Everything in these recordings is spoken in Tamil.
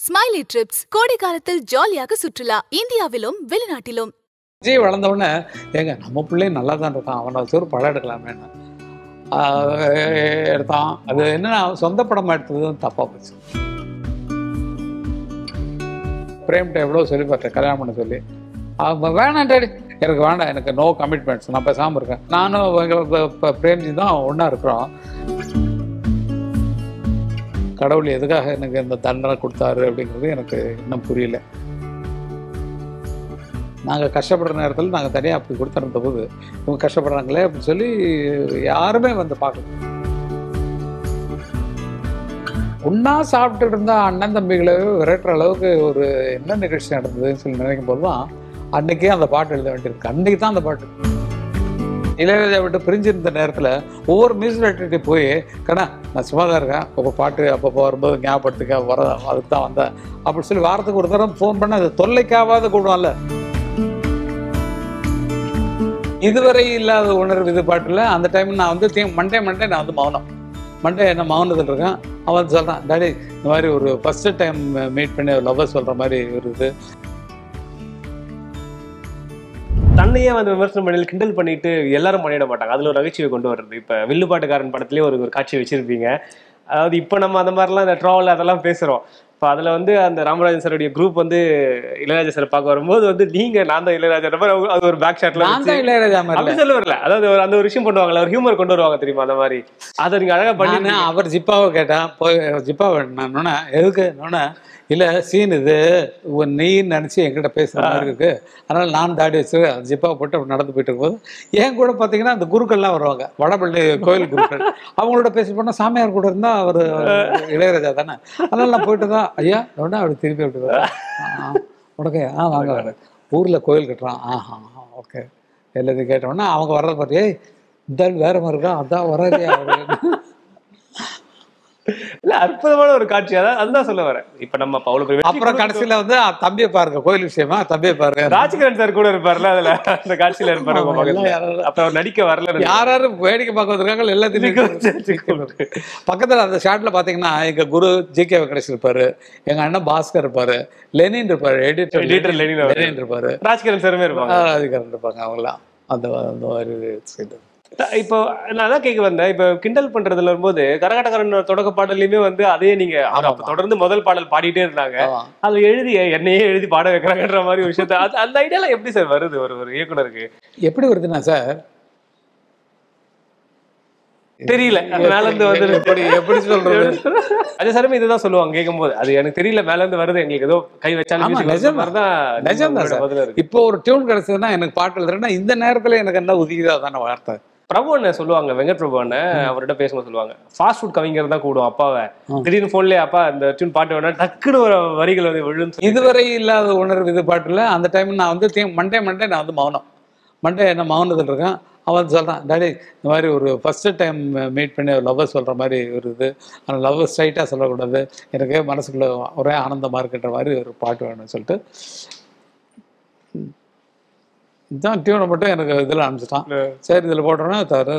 ஸ்மைலி ட்ரிப்ஸ் கோடை காலத்தில் ஜாலியாக சுற்றுலா இந்தியாவிலும் வெளிநாட்டிலும் விஜய் வளர்ந்த உடனே ஏங்க நம்ம பிள்ளையும் நல்லா தான் இருக்கான் அவனை வச்சு ஒரு படம் எடுக்கலாமேன்னு ஆஹ் எடுத்தான் அது என்னன்னா சொந்த படமா எடுத்தது தப்பா போச்சு பிரேம்கிட்ட எவ்வளோ சொல்லி பார்த்தேன் கல்யாணம் பண்ண சொல்லி அவன் வேணாம் டாடி எனக்கு வேண்டாம் எனக்கு நோ கமிட்மெண்ட்ஸ் நான் பேசாமல் இருக்கேன் நானும் எங்க ப- ப- பிரேம்ஜி தான் ஒன்றா இருக்கிறோம் கடவுள் எதுக்காக எனக்கு இந்த தண்டனை கொடுத்தாரு அப்படிங்கிறது எனக்கு இன்னும் புரியல நாங்கள் கஷ்டப்படுற நேரத்தில் நாங்கள் தனியாக அப்படி கொடுத்துருந்த போது இவங்க கஷ்டப்படுறாங்களே அப்படின்னு சொல்லி யாருமே வந்து பார்க்கல ஒன்றா சாப்பிட்டுட்டு இருந்த அண்ணன் தம்பிகளை விரட்டுற அளவுக்கு ஒரு என்ன நிகழ்ச்சி நடந்ததுன்னு சொல்லி நினைக்கும் போது தான் அன்னைக்கே அந்த பாட்டு எழுத வேண்டியிருக்கு அன்னைக்கு தான் அந்த பாட்டு இளையராஜா விட்டு பிரிஞ்சிருந்த நேரத்தில் ஒவ்வொரு மியூசிக் டைரக்டர்கிட்ட போய் கண்ணா நான் சும்மா தான் இருக்கேன் அப்போ பாட்டு அப்பப்போ வரும்போது ஞாபகத்துக்க வர அதுக்கு தான் வந்தேன் அப்படி சொல்லி வாரத்துக்கு ஒரு தடவை ஃபோன் பண்ண அது தொல்லைக்காவது கூடுவான்ல இதுவரை இல்லாத உணர்வு இது பாட்டில் அந்த டைம் நான் வந்து தீ- மண்டே மண்டே நான் வந்து மௌனம் மண்டே என்ன மௌனத்தில் இருக்கேன் அவன் வந்து சொல்கிறான் டாடி இந்த மாதிரி ஒரு ஃபஸ்ட்டு டைம் மீட் பண்ணி ஒரு லவ்வர் சொல்கிற மாதிரி ஒரு இது தன்னையே வந்து விமர்சனம் பண்ணி கிண்டல் பண்ணிட்டு எல்லாரும் பண்ணிட மாட்டாங்க அதுல ஒரு நகைச்சுவை கொண்டு வர்றது இப்ப வில்லுப்பாட்டுக்காரன் படத்துலயே ஒரு ஒரு காட்சி வச்சிருப்பீங்க அதாவது இப்ப நம்ம அந்த மாதிரிலாம் இந்த ட்ராவல் அதெல்லாம் பேசுறோம் இப்போ அதுல வந்து அந்த ராமராஜன் சாருடைய குரூப் வந்து இளையராஜா சார் பார்க்க வரும்போது வந்து நீங்க நான் தான் இளையராஜா மாதிரி அவங்க- அது ஒரு பேக் ஷாட்ல நான் தான் இளையராஜா மாதிரி அப்படி சொல்ல வரல அதாவது ஒரு அந்த ஒரு விஷயம் பண்ணுவாங்கல்ல ஒரு ஹியூமர் கொண்டு வருவாங்க தெரியுமா அந்த மாதிரி அதை நீங்க அழகா பண்ணி நான் அவர் ஜிப்பாவை கேட்டேன் போய் ஜிப்பா வேணும்னா எதுக்கு நோனா இல்லை சீன் இது உன் நீன்னு நினச்சி என்கிட்ட பேசுகிற மாதிரி இருக்கு அதனால் நான் தாடி வச்சு அந்த ஜிப்பாவை போட்டு அப்படி நடந்து போயிட்டு இருக்கும்போது என் கூட பார்த்தீங்கன்னா அந்த குருக்கள்லாம் வருவாங்க வடபள்ளி கோயில் குருக்கள் அவங்களோட பேசி போனால் சாமியார் கூட இருந்தால் அவர் இளையராஜா தானே அதனால் நான் போயிட்டு தான் ஐயா நோனா அப்படி திருப்பி அப்படி வரேன். ஆ உனக்கு ஆ வாங்க வாங்க ஊரில் கோயில் கட்டுறான் ஆஹா ஓகே எல்லாத்தையும் கேட்டோன்னா அவங்க வர்றத பார்த்து ஏய் இந்த ஆள் வேற மாதிரி இருக்கா அதான் வராதே அப்படின்னு இல்ல அற்புதமான ஒரு காட்சி அதான் அதுதான் சொல்ல வரேன் இப்ப நம்ம அப்ப அவ்வளவு பெரிய வெற்றி அப்புறம் கடைசியில வந்து "ஆ, தம்பியை பாருங்க கோயில் விஷயமா தம்பியை பாருங்க ராஜ்கிரண் சார் கூட இருப்பார்ல அதுல அந்த காட்சியில இருப்பாரு உங்க ஆமா, பக்கத்துல எல்லாம் யாராவது- அப்ப அவர் நடிக்க வரல யார் யாரு வேடிக்கை பார்க்க வந்திருக்காங்க எல்லாத்தையும் பக்கத்துல அந்த ஷாட்ல பாத்தீங்கன்னா எங்க குரு ஜி கே வெங்கடேஷ் இருப்பாரு எங்க அண்ணன் பாஸ்கர் இருப்பாரு லெனின் இருப்பாரு எடிட்டர் Editor லெனின் அவரு. லெனின் இருப்பாரு ராஜ்கிரண் சாருமே இருப்பாங்க அதிகாரம் இருப்பாங்க அவங்களாம் அந்த அந்த மாதிரி scene. இப்போ நான் அதான் கேட்க வந்தேன் இப்போ கிண்டல் பண்றதுல வரும்போது கரகாட்டக்காரன் தொடக்க பாடல்லையுமே வந்து அதே நீங்க அவர் அப்ப தொடர்ந்து முதல் பாடல் பாடிட்டே இருந்தாங்க ஆமா. அது எழுதி என்னையே எழுதி பாட வைக்கிறாங்கன்ற மாதிரி ஒரு விஷயத்த அது- அந்த ஐடியாலாம் எப்படி சார் வருது ஒரு ஒரு இயக்குனருக்கு எப்படி வருதுன்னா சார் தெரியல அது மேல இருந்து வந்து எப்படி எப்படி சொல்றது அது சாருமே இதுதான் சொல்லுவாங்க கேட்கும்போது அது எனக்கு தெரியல மேல இருந்து வருது எங்களுக்கு ஏதோ கை வச்சாலும் ஆமா, music வர்ற நிஜம்தான். மாதிரி தான் நிஜம்தான் உங்களோட சார். பதில் இருக்கு இப்போ ஒரு டியூன் கிடைச்சதுன்னா எனக்கு பாட்டு எழுதுறேன்னா இந்த நேரத்துல எனக்கு என்ன உதவிதா தானே வார்த்தை பிரபு அண்ணன் சொல்லுவாங்க வெங்கட் பிரபு அண்ணன் அவர்கிட்ட பேசும்போது சொல்லுவாங்க ஃபாஸ்ட் ஃபுட் கவிஞர் தான் கூடும் அப்பாவை ஆ. திடீர்னு போன்லயே அப்பா இந்த டியூன் பாட்டு வேணா டக்குனு ஒரு வரிகள் வந்து விழுந்து சொல்லிட்டு, இதுவரை இல்லாத உணர்வு இது பாட்டுல அந்த டைம் நான் வந்து தீ- மண்டே மண்டே நான் வந்து மௌனம் மண்டே என்ன மௌனத்தில் இருக்கேன் அவன் சொல்கிறான் டாடி இந்த மாதிரி ஒரு ஃபஸ்ட்டு டைம் மீட் பண்ணி ஒரு லவ்வர் சொல்கிற மாதிரி ஒரு இது அந்த லவ் ஸ்ட்ரைட்டாக சொல்லக்கூடாது எனக்கு மனசுக்குள்ள ஒரே ஆனந்தமாக இருக்குன்ற மாதிரி ஒரு பாட்டு வேணும்னு சொல்லிட்டு இதான் டியூனை மட்டும் எனக்கு இதில் அனுப்பிச்சிட்டான் சரி இதில் போட்டோன்னா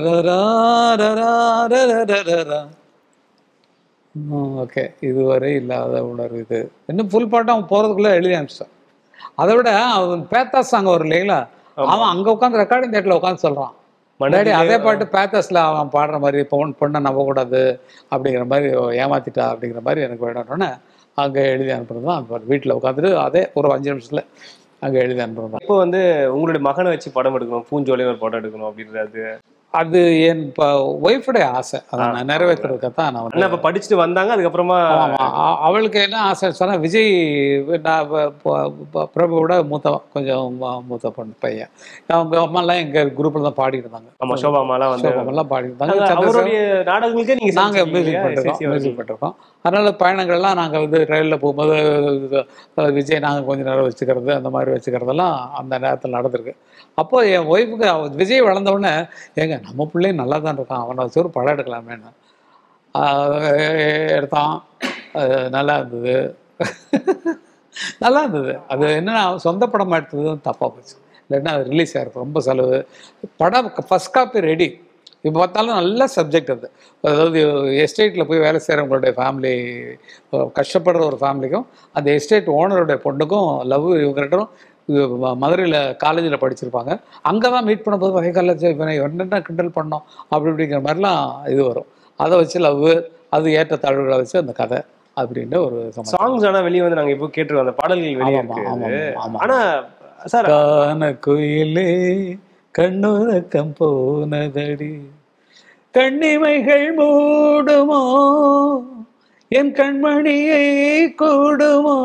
ஓகே இதுவரை இல்லாத உணர்வு இது இன்னும் ஃபுல் பாட்டம் அவன் போகிறதுக்குள்ளே எழுதி அனுப்பிச்சிட்டான் அதை விட அவன் பேத்தாஸ் சாங் வரும் இல்லைங்களா அவன் அங்கே உட்காந்து ரெக்கார்டிங் தேட்டரில் உட்காந்து சொல்கிறான் முன்னாடி மனதிலே- அதே பாட்டு பேத்தஸில் அவன் பாடுற மாதிரி பொண்ணு பொண்ணை நம்பக்கூடாது அப்படிங்கிற மாதிரி ஏமாத்திட்டா அப்படிங்கிற மாதிரி எனக்கு வேணும்னு அங்கே எழுதி அனுப்புறது தான் அந்த வீட்டில் உட்காந்துட்டு அதே ஒரு அஞ்சு நிமிஷத்தில் அங்கே எழுதி அனுப்புறது தான் இப்போ வந்து உங்களுடைய மகனை வச்சு படம் எடுக்கணும் பூஞ்சோலையும் ஒரு படம் எடுக்கணும் அப்படின்றது அது என் இப்போ ஒய்ஃபுடைய ஆசை அதை நான் நிறைவேற்றுறதுக்காக நான் வந்து அண்ணா இப்ப படிச்சுட்டு வந்தாங்க அதுக்கப்புறமா ஆமா, அ- அவளுக்கு என்ன ஆசை சொன்னா விஜய் நான் ப- ப- ப- பிரபுவோட மூத்தவன் கொஞ்சம் ம- மூத்த பொண்ணு பையன் அவங்க அம்மாலாம் எங்க குரூப்ல தான் பாடிட்டு இருந்தாங்க ஆமா சோபாமாலாம் வந்து எல்லாம் பாடிட்டு இருந்தாங்க அங்க சந்திரசேகர் அவருடைய நாடகங்களுக்கே நீங்க நாங்க மியூசிக் செஞ்சிருக்கீங்க, பண்ணிருக்கோம் சிசி அவர்கள். மியூசிக் பண்ணிருக்கோம் அதனால பயணங்கள்லாம் நாங்க வந்து ரயில்ல போகும்போது இது, அஹ், விஜய் நாங்க கொஞ்ச நேரம் வச்சுக்கிறது அந்த மாதிரி வச்சுக்கிறதெல்லாம் அந்த நேரத்தில் நடந்திருக்கு அப்போ என் ஒய்ஃபுக்கு விஜய் வளர்ந்த உடனே ஏங்க நம்ம பிள்ளையும் நல்லா தான் இருக்கான் அவனை வச்சு ஒரு படம் எடுக்கலாமேன்னு ஆஹ், எடுத்தான் அது நல்லா இருந்தது நல்லா இருந்தது அது என்னன்னா சொந்த படமா எடுத்தது தப்பா போச்சு இல்லைன்னா அது ரிலீஸ் ஆயிருக்கு ரொம்ப செலவு படம் ஃபர்ஸ்ட் காப்பி ரெடி இப்போ பார்த்தாலும் நல்ல சப்ஜெக்ட் அது அதாவது எஸ்டேட்டில் போய் வேலை செய்கிறவங்களுடைய ஃபேமிலி கஷ்டப்படுற ஒரு ஃபேமிலிக்கும் அந்த எஸ்டேட் ஓனருடைய பொண்ணுக்கும் லவ் இவங்க மதுரையில் காலேஜில் படிச்சிருப்பாங்க அங்கே தான் மீட் பண்ணும்போது வகை காலேஜ் இவனை என்னென்ன கிண்டல் பண்ணோம் அப்படி இப்படிங்கிற மாதிரிலாம் இது வரும் அதை வச்சு லவ் அது ஏற்ற தாழ்வுகளை வச்சு அந்த கதை அப்படின்ற ஒரு சமாச்சாரம். சாங்ஸ் ஆனா வெளியே வந்து நாங்க இப்போ கேட்டுருக்கோம் அந்த பாடல்கள் வெளியே ஆமாம், இருக்கு ஆமாம், ஆமாம். ஆனா சார் கான குயிலே கண்ணுறக்கம் போனதடி கண்ணிமைகள் மூடுமோ என் கண்மணியை கூடுமோ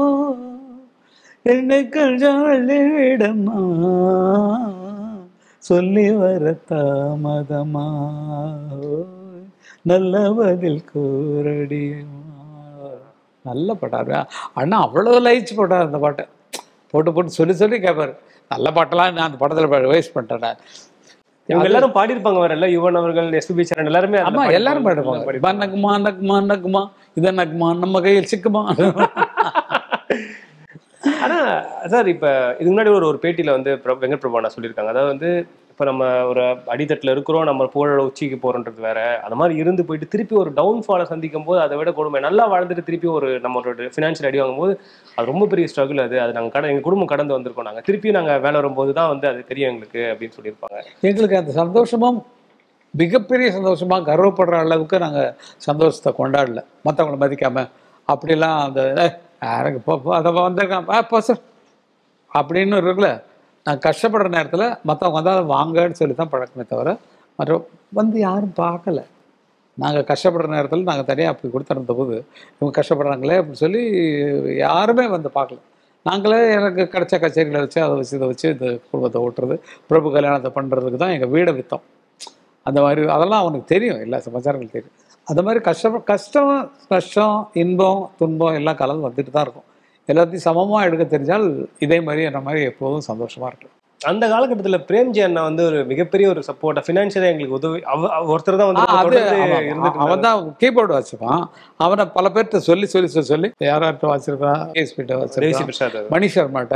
என்னைக்கள் ஜாலிடமா சொல்லி வர தாமதமா ஓய், நல்ல பதில் கூறடியுமா நல்ல பாட்டாரு அண்ணா அவ்வளோ லயிச்சு போட்டார் அந்த பாட்டை போட்டு போட்டு சொல்லி சொல்லி கேட்பாரு நல்ல பாட்டெல்லாம் நான் அந்த படத்தில் வேஸ்ட் பண்ணிட்டேன் நான். இவங்க எல்லாரும் பாடியிருப்பாங்க வேற இல்ல யுவன் அவர்கள் எஸ்பிபி சரண் எல்லாருமே அதுல ஆமா எல்லாரும் பாடியிருப்பாங்க. பாடுவாங்க நக்குமா நக்குமா நக்குமா இதை நக்குமா நம்ம கையில் சிக்குமா ஆனா சார் இப்ப இதுக்கு முன்னாடி ஒரு ஒரு பேட்டியில வந்து பிர- வெங்கட் பிரபானா சொல்லியிருக்காங்க அதாவது வந்து இப்ப நம்ம ஒரு அடித்தட்டுல இருக்கிறோம் நம்ம புகழோட உச்சிக்கு போறோன்றது வேற அந்த மாதிரி இருந்து போயிட்டு திருப்பி ஒரு டவுன்ஃபாலை சந்திக்கும் போது அதை விட கொடுமை நல்லா வாழ்ந்துட்டு திருப்பி ஒரு நம்மளோட ஃபினான்ஷியல் அடி வாங்கும்போது அது ரொம்ப பெரிய ஸ்ட்ரகிள் அது அது நாங்க கட எங்க குடும்பம் கடந்து வந்திருக்கோம் நாங்க திருப்பி நாங்க வேலை வரும்போது தான் வந்து அது தெரியும் எங்களுக்கு அப்படின்னு சொல்லியிருப்பாங்க எங்களுக்கு அந்த சந்தோஷமும் மிகப்பெரிய சந்தோஷமா கர்வப்படுற அளவுக்கு நாங்கள் சந்தோஷத்தை கொண்டாடல மற்றவங்கள மதிக்காம அப்படிலாம் அந்த "ஏய், எனக்கு இப்போ அதை வந்திருக்கான் ஆ போ சார் அப்படின்னு இருக்குல்ல நான் கஷ்டப்படுற நேரத்தில் மற்றவங்க வந்தால் வாங்கன்னு சொல்லி தான் பழக்கமே தவிர மற்ற வந்து யாரும் பார்க்கல நாங்கள் கஷ்டப்படுற நேரத்தில் நாங்கள் தனியாக அப்படி கொடுத்துருந்த போது இவங்க கஷ்டப்படுறாங்களே அப்படின்னு சொல்லி யாருமே வந்து பார்க்கல நாங்களே எனக்கு கிடைச்ச கச்சேரிகளை வச்சு அதை வச்சு இதை வச்சு இந்த குடும்பத்தை ஓட்டுறது பிரபு கல்யாணத்தை பண்ணுறதுக்கு தான் எங்கள் வீடை விற்றோம் அந்த மாதிரி அதெல்லாம் அவனுக்கு தெரியும் எல்லா சமாச்சாரங்களும் தெரியும் அந்த மாதிரி கஷ்டம் கஷ்டம் கஷ்டம் இன்பம் துன்பம் எல்லாம் கலந்து வந்துட்டு தான் இருக்கும் எல்லாத்தையும் சமமாக எடுக்க தெரிஞ்சால் இதே மாதிரி என்ன மாதிரி எப்போதும் சந்தோஷமாக இருக்கும் அந்த காலகட்டத்துல பிரேம்ஜி அண்ணா வந்து ஒரு மிகப்பெரிய ஒரு சப்போர்ட்டா ஃபினான்ஷியலா எங்களுக்கு உதவி அவ- அவ- ஒருத்தர் தான் வந்து ஆ, அது தொடர்ந்து ஆமா, இருந்துட்டு அவன் தான் கீபோர்டு வச்சுப்பான் அவனை பல பேர்கிட்ட சொல்லி சொல்லி சொல்லி சொல்லி யார்கிட்ட வச்சிருக்கான் கேஸ்பிட்ட தேசி வச்சிருக்கான் பிரசாத் அவர். மணி சர்மாட்ட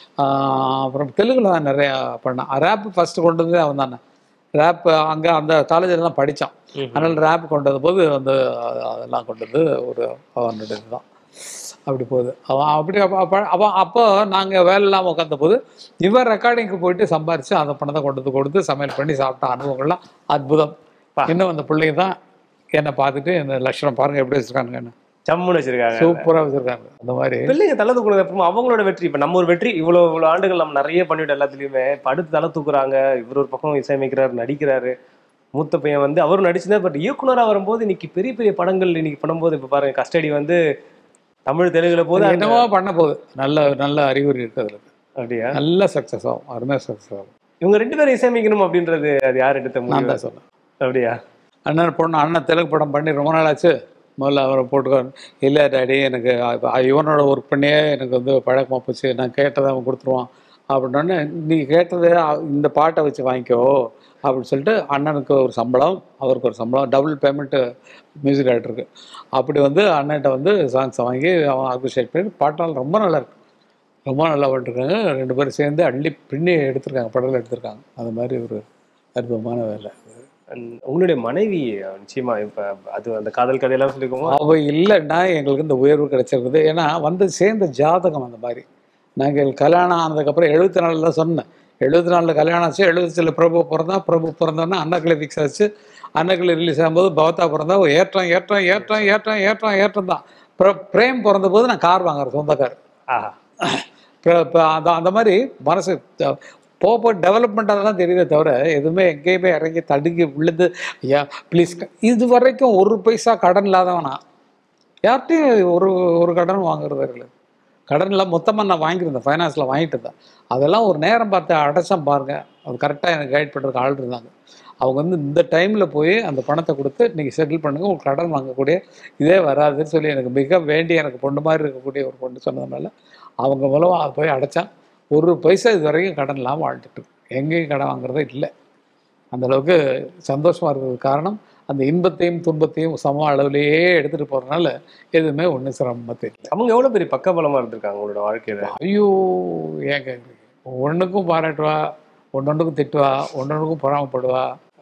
ஆஹ் அப்புறம் தெலுங்குல தான் நிறையா பண்ணான் ரேப் ஃபர்ஸ்ட் கொண்டு வந்து அவன் தானே ரேப் அங்கே அந்த காலேஜில் தான் படித்தான் ம்ஹும். அதனால் ரேப் கொண்டு வந்த போது வந்து அ- அதெல்லாம் கொண்டு வந்து ஒரு அவனோட இதுதான் அப்படி போகுது அவன் அப்படி அப்ப- அப்ப- அவன் அப்போ நாங்கள் வேலை இல்லாமல் உட்காந்த போது இவன் ரெக்கார்டிங்க்கு போயிட்டு சம்பாரித்து அந்த பணத்தை கொண்டு வந்து கொடுத்து சமையல் பண்ணி சாப்பிட்ட அனுபவங்கள்லாம் அற்புதம் பா. இன்னும் அந்த பிள்ளைங்க தான் என்னை பார்த்துட்டு என்ன லட்சணம் பாருங்க எப்படி வச்சுருக்காங்கன்னு சம்முன்னு வச்சிருக்காங்க சூப்பராக வச்சுருக்காங்க அந்த மாதிரி பிள்ளைங்க தலை தூக்குனது அப்புறமா அவங்களோட வெற்றி இப்ப நம்ம ஒரு வெற்றி இவ்வளவு இவ்வளவு ஆண்டுகள் நம்ம நிறைய பண்ணிவிட்டோம் எல்லாத்துலயுமே இப்ப அடுத்து தலை தூக்குறாங்க இவர் ஒரு பக்கம் இசையமைக்கிறாரு நடிக்கிறாரு மூத்த பையன் வந்து அவரும் நடிச்சுதான் பட் இயக்குனரா வரும்போது இன்னைக்கு பெரிய பெரிய படங்கள் இன்னைக்கு பண்ணும்போது இப்ப பாருங்க கஸ்டடி வந்து தமிழ் தெலுங்குல போது அந்த- என்னவோ பண்ண போகுது நல்ல நல்ல அறிகுறி இருக்கு அதுல அப்படியா நல்ல சக்ஸஸ் ஆகும் அருமையாக சக்ஸஸ் ஆகும் இவங்க ரெண்டு பேரும் இசையமைக்கணும் அப்படின்றது அது யார் எடுத்த நான் முடிவு தான் சொன்னேன் அப்படியா அண்ணன் பொண்ணு அண்ணன் தெலுங்கு படம் பண்ணி ரொம்ப நாள் ஆச்சு முதல்ல அவரை போட்டுக்கோ இல்லை டாடி எனக்கு அ- இவனோட ஒர்க் பண்ணியே எனக்கு வந்து பழக்கமாக போச்சு நான் கேட்டதை அவன் கொடுத்துருவான் அப்படின்னோடனே நீ கேட்டதை அ- இந்த பாட்டை வச்சு வாங்கிக்கோ அப்படின்னு சொல்லிட்டு அண்ணனுக்கு ஒரு சம்பளம் அவருக்கு ஒரு சம்பளம் டபுள் பேமெண்ட்டு மியூசிக் டைரக்டருக்கு அப்படி வந்து அண்ணன்ட்ட வந்து சாங்ஸை வாங்கி அவன் அப்ரிஷியேட் பண்ணி பாட்டெல்லாம் ரொம்ப நல்லா இருக்கு ரொம்ப நல்லா பண்ணிருக்காங்க ரெண்டு பேரும் சேர்ந்து அள்ளி பின்னி எடுத்திருக்காங்க படத்தில் எடுத்திருக்காங்க அது மாதிரி ஒரு அற்புதமான வேலை And உங்களுடைய மனைவி நிச்சயமா இப்ப அது அந்த காதல் கதையெல்லாம் சொல்லிருக்கோமோ அவ இல்லைன்னா எங்களுக்கு இந்த உயர்வு கிடைச்சிருக்குது ஏன்னா வந்து சேர்ந்த ஜாதகம் அந்த மாதிரி நாங்கள் கல்யாணம் ஆனதுக்கப்புறம் எழுபத்தி நாலில் தான் சொன்னேன் எழுபத்தி நாலில் கல்யாணம் ஆச்சு எழுபத்தில் பிரபு பிறந்தா பிரபு பிறந்தோன்னா அன்னக்கிளி ஃபிக்ஸ் ஆச்சு அன்னக்கிளி ரிலீஸ் ஆகும்போது பவதா பிறந்தா ஒரு ஏற்றம் ஏற்றம் ஏற்றம் ஏற்றம் ஏற்றம் ஏற்றம் தான் பிர- பிரேம் பிறந்த போது நான் கார் வாங்குறேன் சொந்தக்கார் ஆஹா பிர- ப- அந்த அந்த மாதிரி மனசு த- போக போக டெவலப்மெண்ட்டாக தான் தெரியுதே தவிர எதுவுமே எங்கேயுமே இறங்கி தடுக்கி விழுந்து ஐயா ப்ளீஸ் இது வரைக்கும் ஒரு பைசா கடன் இல்லாதவனா யார்கிட்டையும் ஒரு ஒரு கடன் வாங்குறது இல்லை கடன் எல்லாம் மொத்தமாக நான் வாங்கியிருந்தேன் ஃபைனான்ஸில் வாங்கிட்டு இருந்தேன் அதெல்லாம் ஒரு நேரம் பார்த்து அடைச்சம் பாருங்க அது கரெக்டாக எனக்கு கைட் பண்ணுறதுக்கு ஆள் இருந்தாங்க அவங்க வந்து இந்த டைமில் போய் அந்த பணத்தை கொடுத்து நீங்கள் செட்டில் பண்ணுங்க உங்களுக்கு கடன் வாங்கக்கூடிய இதே வராதுன்னு சொல்லி எனக்கு மிக வேண்டிய எனக்கு பொண்ணு மாதிரி இருக்கக்கூடிய ஒரு பொண்ணு சொன்னதுனால அவங்க மூலமாக அதை போய் அடைச்சேன் ஒரு பைசா இது வரைக்கும் கடன் இல்லாமல் வாழ்ந்துட்டு இருக்கு. எங்கேயும் கடன் வாங்குறதே இல்லை அந்த அளவுக்கு சந்தோஷமா இருக்கிறதுக்கு காரணம் அந்த இன்பத்தையும் துன்பத்தையும் சம அளவிலேயே எடுத்துட்டு போறதுனால எதுவுமே ஒன்றும் சிரமமாக தெரியல அவங்க எவ்வளவு பெரிய பக்கபலமா இருந்திருக்காங்க உங்களோட வாழ்க்கையில ஐயோ ஏன் கேட்குறீங்க ஒன்றுக்கும் பாராட்டுவா ஒன்னொன்றுக்கும் திட்டுவா ஒன்னொன்றுக்கும் பொறாமப்படுவா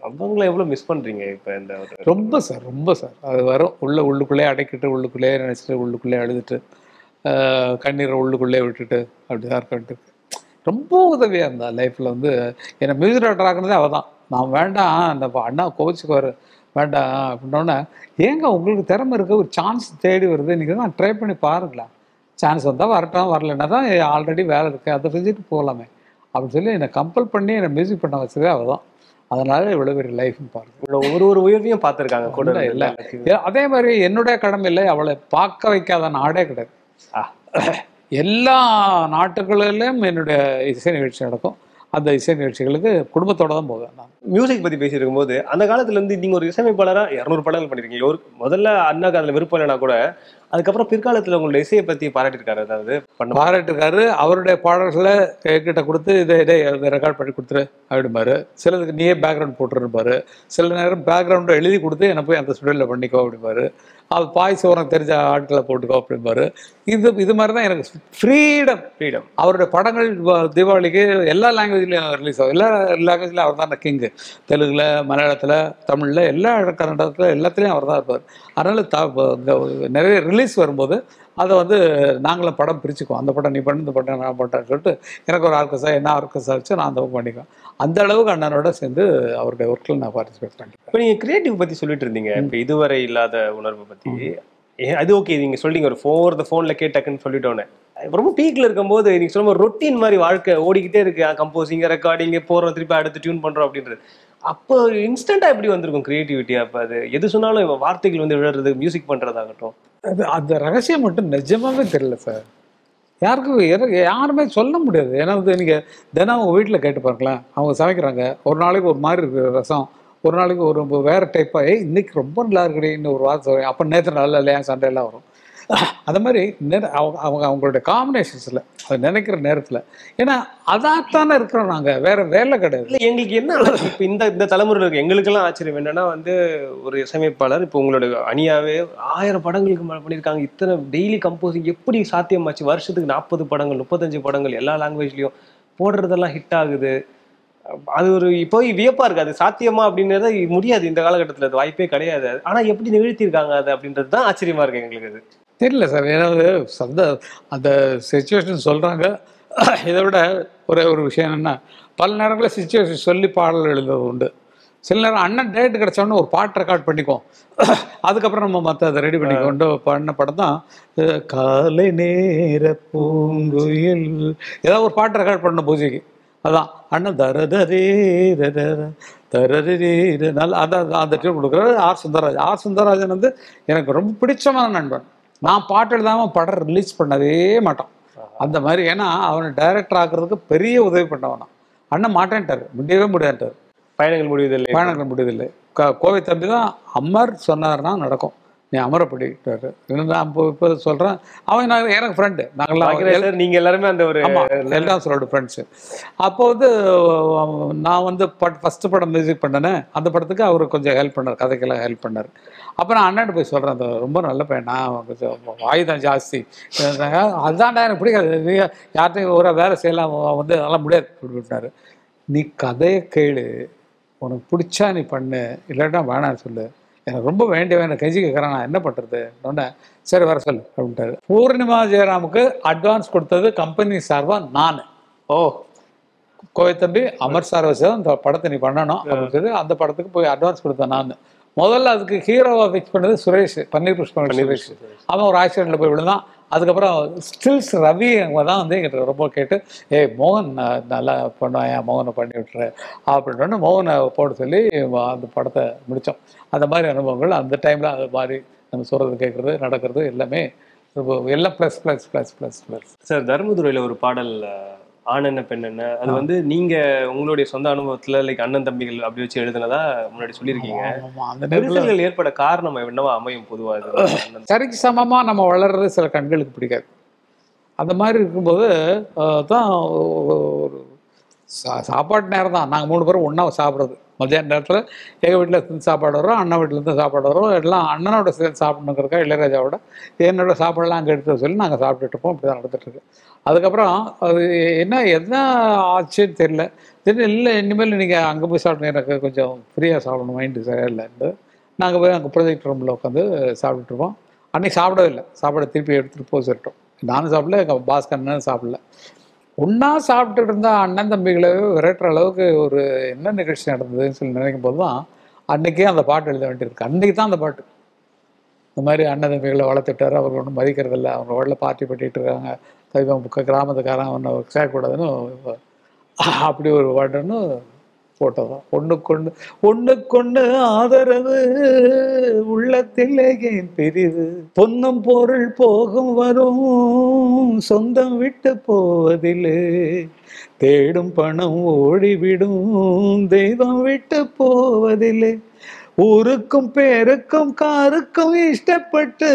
அவங்கள எவ்வளவு மிஸ் பண்றீங்க இப்ப இந்த ஒரு ரொம்ப சார் ரொம்ப சார் அது வரும் உள்ள உள்ளுக்குள்ளே அடைக்கிட்டு உள்ளுக்குள்ளே நினச்சிட்டு உள்ளுக்குள்ளே அழுதுட்டு ஆஹ் கண்ணீரை உள்ளுக்குள்ளே விட்டுட்டு அப்படி தான் இருக்கிட்டு ரொம்ப உதவியாக இருந்தா லைஃப்பில் வந்து என்னை மியூசிக் டைரக்டர் ஆக்குனதே அவள் தான் நான் வேண்டாம் அந்த அண்ணா கோச்சுக்குவார் வேண்டாம் அப்படின்னோடனே ஏங்க உங்களுக்கு திறமை இருக்க ஒரு சான்ஸ் தேடி வருது நீங்கள் தான் ட்ரை பண்ணி பாருங்களேன் சான்ஸ் வந்தால் வரட்டும் வரலைன்னா தான் ஆல்ரெடி வேலை இருக்குது அதை செஞ்சுட்டு போகலாமே அப்படின்னு சொல்லி என்னை கம்பல் பண்ணி என்னை மியூசிக் பண்ண வச்சதே அவள் தான் அதனால இவ்வளோ பெரிய லைஃப்னு பாருங்க உங்களோட ஒரு ஒரு உயர்வையும் பார்த்திருக்காங்க கூட இல்ல, இருந்து இல்ல. எல்லாத்தையும். ஏ, அதே மாதிரி என்னுடைய கடமை இல்லை அவளை பார்க்க வைக்காத நாடே கிடையாது ஆ. எல்லா நாட்டுகளிலும் என்னுடைய இசை நிகழ்ச்சி நடக்கும் அந்த இசை நிகழ்ச்சிகளுக்கு குடும்பத்தோட தான் போவேன் நான் மியூசிக் பத்தி பேசிட்டு இருக்கும்போது அந்த காலத்துல இருந்து நீங்க ஒரு இசையமைப்பாளரா இருநூறு படங்கள் பண்ணிருக்கீங்க ஒரு முதல்ல அண்ணாக்கு அதுல விருப்பம் இல்லைனா கூட அதுக்கப்புறம் பிற்காலத்துல உங்களோட இசையை பத்தி பாராட்டிருக்காரு அதாவது பண்ண பாராட்டுக்காரு அவருடைய பாடல்களை என்கிட்ட கொடுத்து இதை இதை ரெக்கார்ட் பண்ணி கொடுத்துரு அப்படிம்பாரு சிலதுக்கு நீயே பேக்ரவுண்ட் போட்டுருப்பாரு சில நேரம் பேக்ரவுண்டை எழுதி கொடுத்து என்னை போய் அந்த ஸ்டுடியோவில் பண்ணிக்கோ அப்படிம்பாரு அது பாய்ஸ் உனக்கு தெரிஞ்ச ஆட்களை போட்டுக்கோ அப்படிம்பாரு இது இது மாதிரி தான் எனக்கு ஃப்ரீடம் ஃப்ரீடம் அவருடைய படங்கள் வ- தீபாவளிக்கு எல்லா லாங்குவேஜ்லையும் ரிலீஸ் ஆகும் எல்லா லாங்குவேஜ்லையும் அவர் தான் கிங்கு தெலுங்குல மலையாளத்தில் தமிழில் எல்லா கன்னடத்தில் எல்லாத்துலேயும் அவர் தான் இருப்பார் அதனால் த ப- இந்த நிறைய ரிலீஸ் வரும்போது அதை வந்து நாங்களும் படம் பிரிச்சுக்குவோம் அந்த படம் நீ பண்ணு இந்த படம் நான் பண்ணுறேன்னு சொல்லிட்டு எனக்கு ஒரு ஆர்கஸா என்ன ஆர்கஸா வச்சு நான் அந்த பக்கம் பண்ணிக்குவேன் அந்த அளவுக்கு அண்ணனோட சேர்ந்து அவருடைய ஒர்க்கில் நான் பார்ட்டிசிபேட் பண்ணிக்கிறேன் இப்ப நீங்க கிரியேட்டிவ் பத்தி சொல்லிட்டு இருந்தீங்க இப்ப இதுவரை இல்லாத உணர்வு பத்தி ஏ, அது ஓகே நீங்க சொல்றீங்க ஒரு ஃபோர் த ஃபோன்ல கேட்டக்குன்னு சொல்லிட்டோன்னே ரொம்ப பீக்ல இருக்கும்போது நீங்க சொல்லும்போது ரொட்டீன் மாதிரி வாழ்க்கை ஓடிக்கிட்டே இருக்கு கம்போசிங் ரெக்கார்டிங் போறோம் திருப்பி அடுத்து டியூன் பண்றோம் அப்படின்றது அப்போ இன்ஸ்டன்டா எப்படி வந்திருக்கும் கிரியேட்டிவிட்டி அப்ப அது எது சொன்னாலும் இப்ப வார்த்தைகள் வந்து விழுறது மியூசிக் பண்றதாகட்டும் அது அந்த ரகசியம் மட்டும் நிஜமாவே தெரியல சார் யாருக்கும் எனக்கு யாருமே சொல்ல முடியாது ஏன்னா வந்து நீங்கள் தினம் அவங்க வீட்டில் கேட்டு பாருங்களேன் அவங்க சமைக்கிறாங்க ஒரு நாளைக்கு ஒரு மாதிரி இருக்கு ரசம் ஒரு நாளைக்கு ஒரு வேறு டைப்பாக ஏய் இன்னைக்கு ரொம்ப நல்லா இருக்குடி இன்னும் ஒரு வாரம் சொல்றேன் அப்போ நேற்று நல்லா இல்லையா சண்டையெல்லாம் வரும் அந்த மாதிரி நிற- அவங்க அவங்க அவங்களுடைய காம்பினேஷன்ஸில் அது நினைக்கிற நேரத்தில் ஏன்னா அதாத்தானே இருக்கிறோம் நாங்கள் வேற வேலை கிடையாது இல்ல எங்களுக்கு என்ன ஆச்சு? இப்ப இந்த இந்த தலைமுறையில் இருக்கு எங்களுக்கெல்லாம் ஆச்சரியம் என்னன்னா வந்து ஒரு இசையமைப்பாளர் இப்போ உங்களோட அணியாவே ஆயிரம் படங்களுக்கு மேல பண்ணியிருக்காங்க இத்தனை டெய்லி கம்போசிங் எப்படி சாத்தியமாச்சு வருஷத்துக்கு நாற்பது படங்கள் முப்பத்தஞ்சு படங்கள் எல்லா லாங்குவேஜ்லயும் போடுறதெல்லாம் ஹிட் ஆகுது அது ஒரு இப்போ வியப்பா இருக்கு அது சாத்தியமா அப்படின்றது முடியாது இந்த காலகட்டத்துல அது வாய்ப்பே கிடையாது ஆனா எப்படி நிகழ்த்தியிருக்காங்க அது அப்படின்றது தான் ஆச்சரியமா இருக்கு எங்களுக்கு அது தெரியல சார் ஏதாவது அந்த அந்த சுச்சுவேஷன் சொல்கிறாங்க இதை விட ஒரே ஒரு விஷயம் என்னென்னா பல நேரங்களில் சுச்சுவேஷன் சொல்லி பாடல் எழுதுறது உண்டு சில நேரம் அண்ணன் டேட் கிடச்சோன்னு ஒரு பாட்டு ரெக்கார்ட் பண்ணிக்குவோம் அதுக்கப்புறம் நம்ம மற்ற அதை ரெடி பண்ணி கொண்டு பண்ண படம் தான் அஹ், காலை நேர பூங்குயில் ஏதாவது ஒரு பாட்டு ரெக்கார்ட் பண்ண பூஜைக்கு அதான் அண்ணன் தரதரே தரத தரதரே நல்ல அந்த அந்த டியூன் கொடுக்குறாரு ஆர் சுந்தரராஜன் ஆர் சுந்தரராஜன் வந்து எனக்கு ரொம்ப பிடிச்சமான நண்பன் நான் பாட்டு எழுதாமல் படம் ரிலீஸ் பண்ணவே மாட்டான் அந்த மாதிரி ஏன்னா அவனை டைரக்டர் ஆக்குறதுக்கு பெரிய உதவி பண்ணவனா அண்ணன் மாட்டேன்ட்டார் முடியவே முடியாட்டார் பயணங்கள் முடிவதில்லை பயணங்கள் முடியதில்லை க- கோவை தம்பி தான் அமர் சொன்னார்னா நடக்கும் நீ அமரை படிக்கிறாரு நான் இப்போ இப்போ சொல்கிறேன் அவன் நான் எனக்கு ஃப்ரெண்டு நாங்கள்லாம் பாக்கியராஜ் சார் நீங்க எல்லாருமே அந்த ஒரு ஆமாம் எல்டான்ஸரோட ஃப்ரெண்ட்ஸு அப்போ வந்து அஹ், நான் வந்து பட் ஃபஸ்ட்டு படம் மியூசிக் பண்ணேனே அந்த படத்துக்கு அவர் கொஞ்சம் ஹெல்ப் பண்ணார் கதைக்கெல்லாம் ஹெல்ப் பண்ணார் அப்போ நான் அண்ணன் போய் சொல்கிறேன் அந்த ரொம்ப நல்ல பையன் நான் கொஞ்சம் வாய் தான் ஜாஸ்தி அதான்டா எனக்கு பிடிக்காது நீ யார்கிட்டையும் ஒரு வேலை செய்யலாம் அவன் வந்து அதெல்லாம் முடியாது அப்படின்னாரு நீ கதையை கேளு உனக்கு பிடிச்சா நீ பண்ணு இல்லாட்டா வேணாம்னு சொல்லு எனக்கு ரொம்ப வேண்டியவன் எனக்கு கெஞ்சி கேட்குறான் நான் என்ன பண்ணுறது உடனே சரி வர சொல்லு அப்படின்ட்டாரு பூர்ணிமா ஜெயராமுக்கு அட்வான்ஸ் கொடுத்தது கம்பெனி சார்பாக நான் ஓ கோவை தம்பி அமர் சார் வச்சு தான் இந்த படத்தை நீ பண்ணணும் அப்படின்னு சொல்லி அந்த படத்துக்கு போய் அட்வான்ஸ் கொடுத்தேன் நான் முதல்ல அதுக்கு ஹீரோவை ஃபிக்ஸ் பண்ணது சுரேஷ் பன்னீர் புஷ்பம் சுரேஷ் அவன் ஒரு ஆக்சிடென்ட்ல போய் விழுந்தான் அதுக்கப்புறம் ஸ்டில்ஸ் ரவி அவங்க தான் வந்து எங்கிட்ட ரொம்ப கேட்டு ஏய் மோகன் நான் நல்லா பண்ணுவான் மோகனை பண்ணி விட்டுரு அப்படின்ட்டு மோகனை போட சொல்லி அந்த படத்தை முடித்தோம் அந்த மாதிரி அனுபவங்கள் அந்த டைமில் அது மாதிரி நம்ம சொல்கிறது கேட்குறது நடக்கிறது எல்லாமே ரொம்ப எல்லாம் plus plus plus plus plus sir தர்மதுரையில ஒரு பாடல் அஹ், ஆண் என்ன பெண் என்ன அது வந்து நீங்க உங்களுடைய சொந்த அனுபவத்துல லைக் அண்ணன் தம்பிகள் அப்படி வச்சு எழுதுனதா முன்னாடி சொல்லியிருக்கீங்க ஆமாம் அந்த நேரத்தில் நெரிசல்கள் ஏற்பட காரணம் என்னவா அமையும் பொதுவா இது அண்ணன் சரிக்கு சமமாக நம்ம வளர்றது சில கண்களுக்கு பிடிக்காது அந்த மாதிரி இருக்கும்போது ஆஹ், தான் ஒரு சா சாப்பாட்டு நேரம் தான் நாங்கள் மூணு பேரும் ஒன்றா சாப்பிட்றது மத்தியான நேரத்தில் எங்கள் வீட்டில் இருந்து சாப்பாடு வரும் அண்ணன் வீட்டிலேருந்து சாப்பாடு வரும் எல்லாம் அண்ணனோட சேர்ந்து சாப்பிடணுங்கிறக்கா இளையராஜாவோட என்னோட சாப்பாடெல்லாம் அங்கே எடுத்து சொல்லி நாங்கள் சாப்பிட்டுட்டு இருப்போம் அப்படி தான் நடந்துட்டுருக்கு அதுக்கப்புறம் அது என்ன என்ன ஆச்சுன்னு தெரியல தெரியல இல்லை இனிமேல் நீங்கள் அங்கே போய் சாப்பிடணும் எனக்கு கொஞ்சம் ஃப்ரீயாக சாப்பிடணும் மைண்டு சரியா இல்லைன்ட்டு நாங்கள் போய் அங்கே ப்ரொஜெக்ட் ரூமில் உட்காந்து சாப்பிட்டுட்டு இருப்போம் அன்னைக்கு சாப்பிடவே இல்லை சாப்பாடை திருப்பி எடுத்துகிட்டு போக சொல்லிட்டோம் நானும் சாப்பிடல எங்கள் பாஸ்கரனும் சாப்பிடல ஒன்றா சாப்பிட்டுட்டு இருந்தா அண்ணன் தம்பிகளை விரட்டுற அளவுக்கு ஒரு என்ன நிகழ்ச்சி நடந்ததுன்னு சொல்லி நினைக்கும் போது தான் அன்னைக்கே அந்த பாட்டு எழுத வேண்டியிருக்கு அன்னைக்கு தான் அந்த பாட்டு இந்த மாதிரி அண்ணன் தம்பிகளை வளர்த்துட்டாரு அவர் ஒன்றும் மதிக்கிறதில்ல அவங்க உடல பார்ட்டி பண்ணிட்டு இருக்காங்க தெய்வம் கிராமத்துக்காரன் அவனை சேர்க்கக்கூடாதுன்னு அப்படி ஒரு பாட்டுன்னு போட்டதான் ஒண்ணுக்கொண்டு ஒண்ணுக்கொண்டு ஆதரவு உள்ளத்திலே ஏன் பிரிவு பொன்னும் பொருள் போகும் வரும் சொந்தம் விட்டு போவதில்லை தேடும் பணம் ஓடிவிடும் தெய்வம் விட்டு போவதில்லை ஊருக்கும் பேருக்கும் காருக்கும் இஷ்டப்பட்டு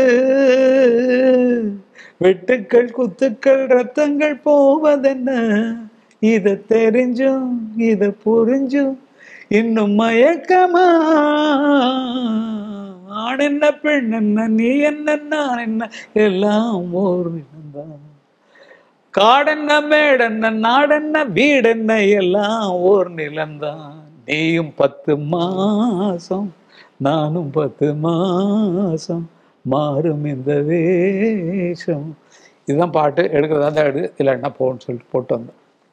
வெட்டுக்கள் குத்துக்கள் ரத்தங்கள் போவதென்ன இத தெரிஞ்சும் இத புரிஞ்சும் இன்னும் மயக்கமா ஆண் என்ன பெண் என்ன நீ என்ன நான் என்ன எல்லாம் ஒரு இனம்தான் காடென்ன மேடென்ன நாடென்ன வீடென்ன எல்லாம் ஓர் நிலம்தான் நீயும் பத்து மாசம் நானும் பத்து மாசம் மாறும் இந்த வேஷம் இதுதான் பாட்டு எடுக்கிறதா தான் எடு இல்லைன்னா போன்னு சொல்லிட்டு போட்டு வந்தேன்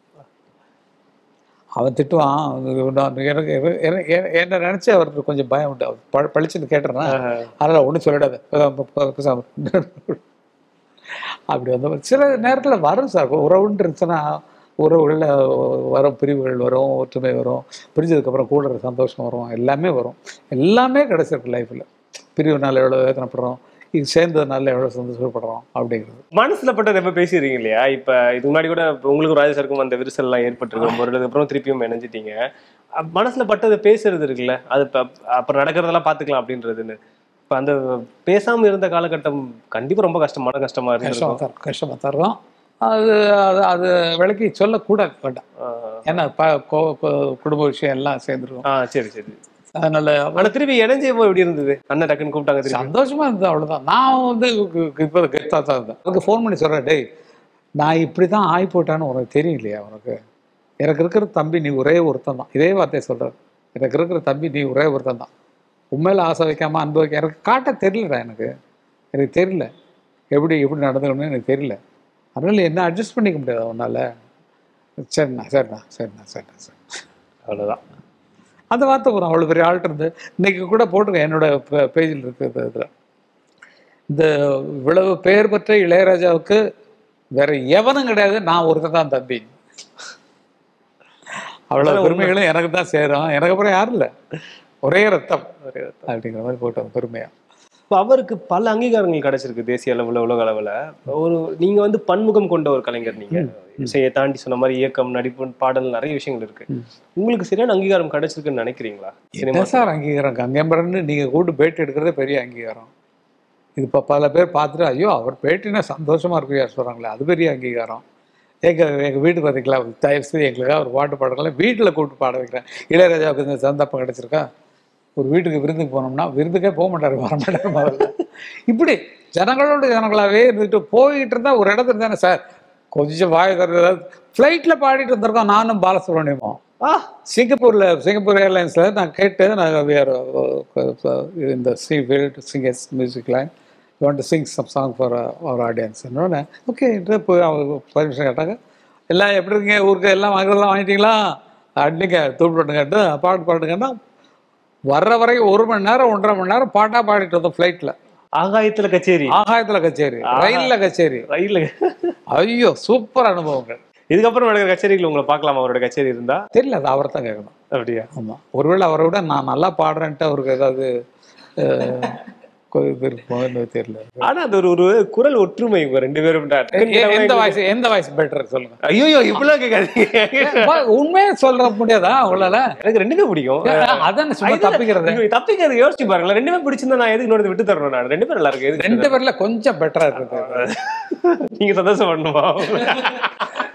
அவன் திட்டுவான் நான் எனக்கு எனக்கு- எனக்கு- எனக்கு- என்ன நினைச்சு அவருக்கு கொஞ்சம் பயம் உண்டு அவர் ப- பளிச்சுன்னு கேட்டுறேன் அதனால ஒன்றும் சொல்லிடாத பேசாம- பே- பேசாம இரு. அப்படி வந்த மாதிரி சில நேரத்தில் வரும் சார் உறவுன்னு இருந்துச்சுன்னா உறவுகளில் வரும் பிரிவுகள் வரும் ஒற்றுமை வரும் பிரிஞ்சதுக்கப்புறம் கூட ஒரு சந்தோஷம் வரும் எல்லாமே வரும் எல்லாமே கிடைச்சிருக்கு லைஃப்பில் பிரிவுனால எவ்வளோ வேதனைப்படுறோம் இது சேர்ந்ததுனால எவ்வளோ சந்தோஷப்படுறோம் அப்படிங்கிறது மனசுல பட்டது எப்ப பேசிடுறீங்க இல்லையா இப்ப இதுக்கு முன்னாடி கூட இப்ப உங்களுக்கும் ராஜேஷருக்கும் அந்த விரிசல் எல்லாம் ஏற்பட்டிருக்கு ரொம்ப வருடத்துக்கு அப்புறம் திருப்பியும் இணைஞ்சிட்டீங்க அப் மனசுல பட்டதை பேசுறது இருக்குல்ல அது இப்ப அப்புறம் நடக்கிறதெல்லாம் பாத்துக்கலாம் அப்படின்றதுன்னு இப்ப அந்த பேசாம இருந்த காலகட்டம் கண்டிப்பா ரொம்ப கஷ்டமான கஷ்டமா இருக்கு கஷ்டமாக தான் இருக்கும் கஷ்டமாக தான் இருக்கும் அது அது அது விளக்கி சொல்லக்கூடாது வேண்டாம் ஏன்னா ப கோ- கோ- குடும்ப விஷயம் எல்லாம் சேர்ந்துருக்கும் ஆ சரி சரி அதனால ஆனா திருப்பி இணைஞ்சப்போ எப்படி இருந்தது அண்ணன் டக்குன்னு கூப்பிட்டாங்க திருப்பி சந்தோஷமா இருந்தது அவ்வளவுதான் நான் வந்து இப்போ கெத்தா தான் இருந்தேன் அதுக்கு ஃபோன் பண்ணி சொல்றேன் டேய் நான் இப்படி தான் ஆகி போட்டான்னு உனக்கு தெரியும் இல்லையா உனக்கு எனக்கு இருக்கிற தம்பி நீ ஒரே ஒருத்தன் தான் இதே வார்த்தையை சொல்றாரு எனக்கு இருக்கிற தம்பி நீ ஒரே ஒருத்தன் தான் உண்மையில ஆசை வைக்காம அன்பு வைக்க எனக்கு காட்ட தெரியலடா எனக்கு எனக்கு தெரியல எப்படி எப்படி நடந்துக்கணும்னு எனக்கு தெரியல அதனால என்ன அட்ஜஸ்ட் பண்ணிக்க முடியாது உன்னால சரிண்ணா சரிண்ணா சரிண்ணா சரிண்ணா சரி அவ்வளவுதான் அந்த வார்த்தை வரும் அவ்வளோ பெரிய ஆள்கிட்ட இருந்து இன்னைக்கு கூட போட்டிருக்கேன் என்னோட பேஜில் இருக்கிறது இதில் இந்த இவ்வளவு பெயர் பெற்ற இளையராஜாவுக்கு வேற எவனும் கிடையாது நான் ஒருத்தன் தான் தம்பி அவ்வளவு பெருமைகளும் எனக்கு தான் சேரும் எனக்கு அப்புறம் யாரும் இல்லை ஒரே ரத்தம் ஒரே ரத்தம் அப்படிங்கிற மாதிரி போட்டோம் பெருமையா இப்போ அவருக்கு பல அங்கீகாரங்கள் கிடைச்சிருக்கு தேசிய அளவுல உலக அளவுல ஒரு நீங்க வந்து பன்முகம் கொண்ட ஒரு கலைஞர் நீங்க இசையை தாண்டி சொன்ன மாதிரி இயக்கம் நடிப்பு பாடல் நிறைய விஷயங்கள் இருக்கு உங்களுக்கு சரியான அங்கீகாரம் கிடைச்சிருக்குன்னு நினைக்கிறீங்களா சினிமா என்ன சார் அங்கீகாரம் கங்கம்பரன்னு நீங்கள் கூட்டு பேட்டி எடுக்கிறதே பெரிய அங்கீகாரம் இது இப்போ பல பேர் பார்த்துட்டு ஐயோ அவர் பேட்டினா சந்தோஷமா இருக்கு யார் சொல்கிறாங்களே அது பெரிய அங்கீகாரம் எங்கள் எங்கள் வீட்டுக்கு பார்த்தீங்களா தயவு செய்து எங்களுக்காக ஒரு பாட்டு பாடுங்களே வீட்டில் கூப்பிட்டு பாட வைக்கிறேன் இளையராஜாவுக்கு இந்த சந்தர்ப்பம் கிடைச்சிருக்கா ஒரு வீட்டுக்கு விருந்துக்கு போனோம்னா விருந்துக்கே போக மாட்டாரு வர மாட்டாரு முதல்ல இப்படி ஜனங்களோட ஜனங்களாகவே இருந்துட்டு போய்கிட்டு இருந்தா ஒரு இடத்துல தானே சார் கொஞ்சம் வாய தர்றது ஃப்ளைட்டில் பாடிட்டு இருந்திருக்கோம் நானும் பாலசுப்ரமணியமும் ஆ சிங்கப்பூர்ல சிங்கப்பூர் ஏர்லைன்ஸ்ல நான் கேட்டு நான் we are, uh, in the sea field to sing a music line you want to sing some song for uh, our audience என்னோட ஓகே போய் அவங்க பர்மிஷன் கேட்டாங்க எல்லாம் எப்படி இருக்கீங்க ஊருக்கு எல்லாம் வாங்குறதெல்லாம் வாங்கிட்டீங்களா அன்னைக்கு தூள் கேட்டு பாட்டு பாட்டுங்கன்னா வர்ற வரைக்கும் ஒரு மணி நேரம் ஒன்றரை மணி நேரம் பாட்டா பாடிட்டு வந்தோம் ஃப்ளைட்ல ஆகாயத்துல கச்சேரி ஆகாயத்துல கச்சேரி ரயில்ல கச்சேரி ரயில்ல ஐயோ சூப்பர் அனுபவங்கள் இதுக்கப்புறம் நடக்கிற கச்சேரிகள் உங்களை பார்க்கலாமா அவரோட கச்சேரி இருந்தா தெரியல அது அவரை தான் கேட்கணும் அப்படியா ஆமாம் ஒருவேளை அவரை விட நான் நல்லா பாடுறேன்ட்டு அவருக்கு ஏதாவது அஹ், கொ- இது இருக்குமோன்னு தெரியல ஆனா அது ஒரு ஒரு குரல் ஒற்றுமை உங்க ரெண்டு பேரும் எ- எந்த வாய்ஸ் எந்த வாய்ஸ் பெட்டர் சொல்லுங்க ஐயோ இப்படிலாம் கேட்காதீங்க வா, உண்மையே சொல்ல முடியாதா உங்களால எனக்கு ரெண்டுமே பிடிக்கும் அதான் சும்மா தப்பிக்கிறது நீங்க தப்பிக்கிறது யோசிச்சு பாருங்களேன் ரெண்டுமே பிடிச்சிருந்தா நான் எதுக்கு இன்னொரு விட்டு தரணும் நான் ரெண்டு பேரும் நல்லா இருக்கு எதுக்கு ரெண்டு பேர்ல கொஞ்சம் பெட்டரா இருக்குது நீங்க சந்தோஷம் பண்ணுமா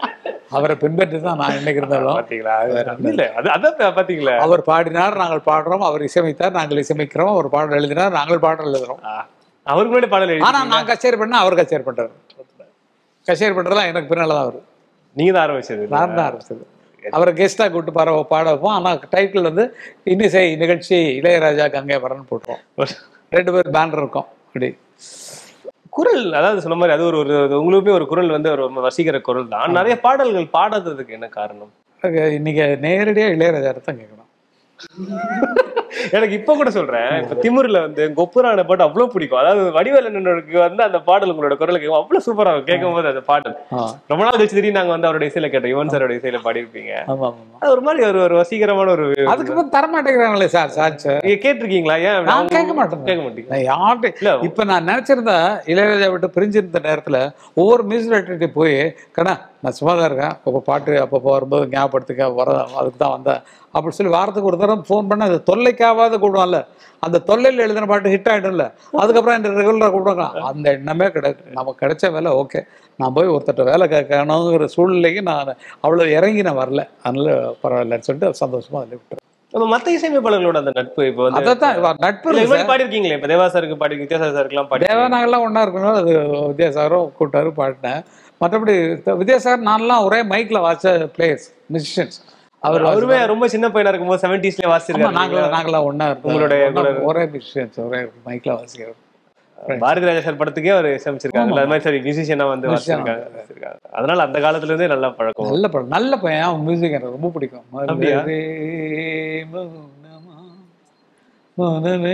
அவரை பின்பற்றி தான் நான் இன்னைக்கு இருந்தாலும் பாத்தீங்களா அது இல்ல அது அதான் பாத்தீங்களா அவர் பாடினார் நாங்கள் பாடுறோம் அவர் இசையமைத்தார் நாங்கள் இசையமைக்கிறோம் அவர் பாடல் எழுதினார் நாங்கள் பாடல் எழுதுறோம் ஆ, அவருக்கு முன்னாடி பாடல் எழுதி ஆனா நான் கச்சேரி பண்ணா அவர் கச்சேரி பண்றாரு கச்சேரி பண்றதுலாம் எனக்கு பின்னால தான் வரும் நீங்க தான் ஆரம்பிச்சது இல்ல? நான் தான் ஆரம்பிச்சது அவரை கெஸ்டா கூட்டு பாட பாட வைப்போம் ஆனா டைட்டில் வந்து இன்னிசை நிகழ்ச்சி இளையராஜா கங்கை வரன் போட்டுருவோம் ரெண்டு பேர் பேனர் இருக்கும் அப்படி குரல் அதாவது சொன்ன மாதிரி அது ஒரு ஒரு உங்களுக்குமே ஒரு குரல் வந்து ஒரு வசீகர குரல் தான் நிறைய பாடல்கள் பாடாததுக்கு என்ன காரணம் அது இன்னைக்கு நேரடியா இளையராஜா தான் கேட்கணும் எனக்கு இப்ப கூட சொல்றேன் இப்ப திமிர்ல வந்து கொப்புரான பாட்டு அவ்வளவு பிடிக்கும் அதாவது வடிவேலனுக்கு வந்து அந்த பாடல் உங்களோட குரலுக்கு அவ்வளவு சூப்பரா இருக்கும் கேட்கும் போது அந்த பாடல் ஆ, ரொம்ப நாள் கழிச்சு திடீர்னு நாங்க வந்து அவரோட இசையில கேட்டோம் யுவன் சாரோட இசையில பாடியிருப்பீங்க ஆமா ஆமா அது ஒரு மாதிரி ஒரு ஒரு வசீகரமான ஒரு அதுக்கப்புறம் தர மாட்டேங்கிறாங்களே சார் சாட்சி நீங்க கேட்டிருக்கீங்களா ஏன் நான் கேட்க மாட்டேன் கேட்க மாட்டீங்க நான் யார்கிட்ட இல்ல இப்ப நான் நினைச்சிருந்தா இளையராஜா விட்டு பிரிஞ்சிருந்த நேரத்துல ஒவ்வொரு மியூசிக் டைரக்டர்கிட்ட போய் கண்ணா நான் சும்மா தான் இருக்கேன் அப்போ பாட்டு அப்பப்போ வரும்போது ஞாபகப்படுத்திக்க வர அதுக்கு தான் வந்தேன் அப்படி சொல்லி வாரத்துக்கு ஒரு தடவை ஃபோன் பண்ண அது தொல்லைக்காவது கூடுவான்ல அந்த தொல்லையில் எழுதின பாட்டு ஹிட் ஆயிடும்ல அதுக்கப்புறம் இந்த ரெகுலராக கூப்பிடுவாங்க அந்த எண்ணமே கிடையாது நமக்கு கிடைச்ச வேலை ஓகே நான் போய் ஒருத்தட்ட வேலை கேட்கணுங்கிற சூழ்நிலைக்கு நான் அவ்வளோ இறங்கி நான் வரல அதனால பரவாயில்லன்னு சொல்லிட்டு சந்தோஷமா அதில் விட்டுறேன் நம்ம மத்த இசையமைப்பாளர்களோட அந்த நட்பு இப்ப வந்து அதை தான் நட்பு இல்ல, இல்லை இது மாதிரி பாடிருக்கீங்களே இப்ப தேவா சாருக்கு பாடி வித்யாசார் சாருக்குலாம் பாடி தேவநாகெல்லாம் ஒன்றா இருக்கணும் அது வித்யாசாகரும் கூப்பிட்டாரு பாடினேன் மற்றபடி வித்யாசாகர் நான்லாம் ஒரே மைக்கில் வாச்ச பிளேயர்ஸ் மியூசிஷியன்ஸ் அவர் அவருமே ரொம்ப சின்ன பையனா இருக்கும்போது செவன்டிஸ்ல ஆமா, வாசிச்சிருக்காரு நாங்களாம் நாங்களாம் ஒன்றா இருக்கோம் உங்களுடைய ஒண்ணா ஒரே மியூசிஷியன்ஸ் ஒரே மைக்கில் வாசிக்கிறோம் பாரதி ராஜா சார் படத்துக்கே அவர் சமைச்சிருக்காங்க அது மாதிரி சரி மியூசிஷியனா வந்து Musician வாசிச்சிருக்காங்க வாசிச்சிருக்காங்க. அதனால அந்த காலத்துல இருந்தே நல்லா பழக்கம் நல்ல படம் நல்ல பையன் அவன் மியூசிக் எனக்கு ரொம்ப பிடிக்கும் அப்படியா? மலரே மௌனமா, மௌனமே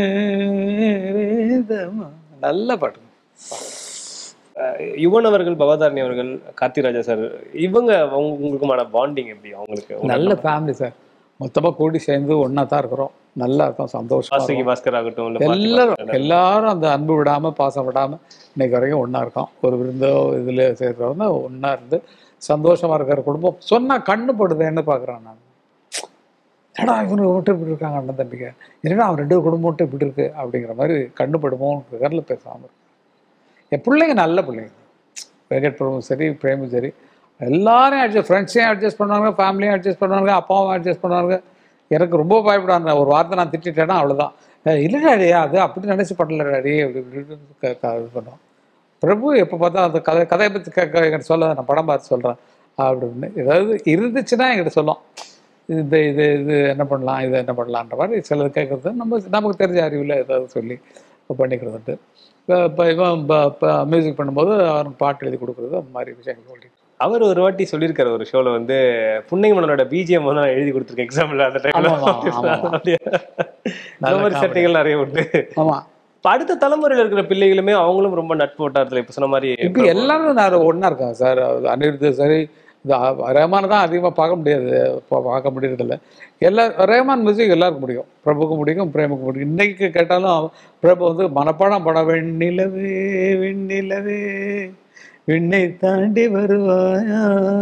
வேதமா. நல்ல பாட்டு யுவன் அவர்கள் பவதாரணி அவர்கள் கார்த்தி ராஜா சார் இவங்க அவங்க- உங்களுக்குமான பாண்டிங் எப்படி அவங்களுக்கு நல்ல ஃபேமிலி சார் மொத்தமா கூடி சேர்ந்து ஒண்ணா தான் இருக்கிறோம் நல்லா இருக்கும் சந்தோஷமா வாசுகி இருக்கும். பாஸ்கர் ஆகட்டும் இல்ல பார்த்தி எல்லாரும் பாஸ்கர் எல்லாரும் அந்த அன்பு விடாம பாசம் விடாம இன்னைக்கு வரைக்கும் ஒண்ணா இருக்கோம் ஒரு விருந்தோ இதுல சேர்க்கிறவங்க ஒண்ணா இருந்து சந்தோஷமா இருக்கிற குடும்பம் சொன்னா கண்ணு படுதேன்னு பாக்குறேன் நான் ஏடா இவனுக்கு மட்டும் இப்படி இருக்காங்க அண்ணன் தம்பிங்க என்னடா அவன் ரெண்டு குடும்பம் மட்டும் இப்படி இருக்கு அப்படிங்கிற மாதிரி கண்ணு படுமோன்னு கரில் பேசாம இருக்கு என் பிள்ளைங்க நல்ல பிள்ளைங்க வெங்கட் பிரபுவும் சரி பிரேமும் சரி எல்லாரையும் அட்ஜஸ்ட் ஃப்ரெண்ட்ஸையும் அட்ஜஸ்ட் பண்ணுவாங்க ஃபேமிலியும் அட்ஜஸ்ட் பண்ணுவாங்க அப்பாவும் அட்ஜஸ்ட் பண்ணுவாங்க எனக்கு ரொம்ப பயப்படாங்க ஒரு வார்த்தை நான் திட்டிட்டேன்னா அவ்வளோதான் இல்லைடாடி அது அப்படி நினச்சி பண்ணலடாடி அப்படி இப்படின்னு க- க- இது பண்ணோம் பிரபு எப்போ பார்த்தா அந்த கதை கதையை பற்றி கேட்க என்கிட்ட சொல்ல நான் படம் பார்த்து சொல்கிறேன் அப்படின்னு ஏதாவது இருந்துச்சுன்னா என்கிட்ட சொல்லும் இந்த இது இது என்ன பண்ணலாம் இது என்ன பண்ணலான்ற மாதிரி சிலது கேட்குறது நம்ம நமக்கு தெரிஞ்ச அறிவில் ஏதாவது சொல்லி பண்ணிக்கிறதுன்ட்டு இப்போ இவன் மியூசிக் பண்ணும்போது அவனுக்கு பாட்டு எழுதி கொடுக்குறது அந்த மாதிரி விஷயங்கள் சொல்லி அவர் ஒரு வாட்டி சொல்லியிருக்காரு ஒரு ஷோல வந்து புன்னை மன்னனோட பிஜிஎம் வந்து நான் எழுதி கொடுத்துருக்கேன் எக்ஸாம்ல அந்த டைம்ல ஆமா, ஆமா, ஆமா. இந்த மாதிரி comedy. சட்டைகள் நிறைய உண்டு ஆமாம் இப்ப அடுத்த தலைமுறையில இருக்கிற பிள்ளைகளுமே அவங்களும் ரொம்ப நட்பு வட்டாரத்துல இப்ப சொன்ன மாதிரி இப்போ எல்லாரும் நான் ஒன்றா இருக்காங்க சார் அனிருத் சரி இது அ- ரஹ்மானை தான் அதிகமாக பார்க்க முடியாது பா- பார்க்க முடியறதில்ல எல்லா ரஹ்மான் மியூசிக் எல்லாருக்கும் முடியும் பிரபுக்கு முடியும் பிரேமுக்கு முடியும் இன்னைக்கு கேட்டாலும் பிரபு வந்து மனப்பாடம் படம் வெண்ணிலவே வெண்ணிலவே விண்ணை தாண்டி வருவாயா